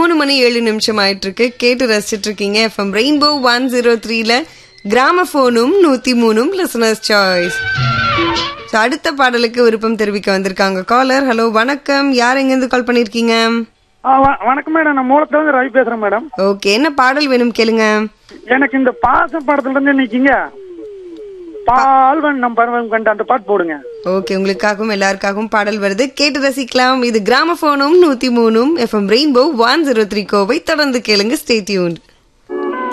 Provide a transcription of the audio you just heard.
மூணு மணி ஏழு நிமிஷம் ஆயிட்டு இருக்கு கேட்டு ரசிச்சிட்டு இருக்கீங்க எஃப்எம் ரெயின்போ ஒன் ஜீரோ த்ரீல கிராமபோனும் நூத்தி மூணும் லிசனர்ஸ் சாய்ஸ் அடுத்த பாடலுக்கு விருப்பம் தெரிவிக்க வந்திருக்காங்க காலர் ஹலோ வணக்கம் யார் எங்கிருந்து கால் பண்ணிருக்கீங்க ஆ, வ- வணக்கம் மேடம் நான் மூலத்துல இருந்து ரவி பேசுறேன் மேடம் ஓகே என்ன பாடல் வேணும் கேளுங்க எனக்கு இந்த பாசம் படத்துல இருந்து நிக்கீங்க பால்வன் நம் பருவம் கண்டு அந்த பாட்டு போடுங்க ஓகே உங்களுக்காகவும் எல்லாருக்காகவும் பாடல் வருது கேட்டு ரசிக்கலாம் இது கிராமபோனும் நூத்தி மூணும் FM rainbow one zero three Kovai தொடர்ந்து கேளுங்க ஸ்டே டியூன்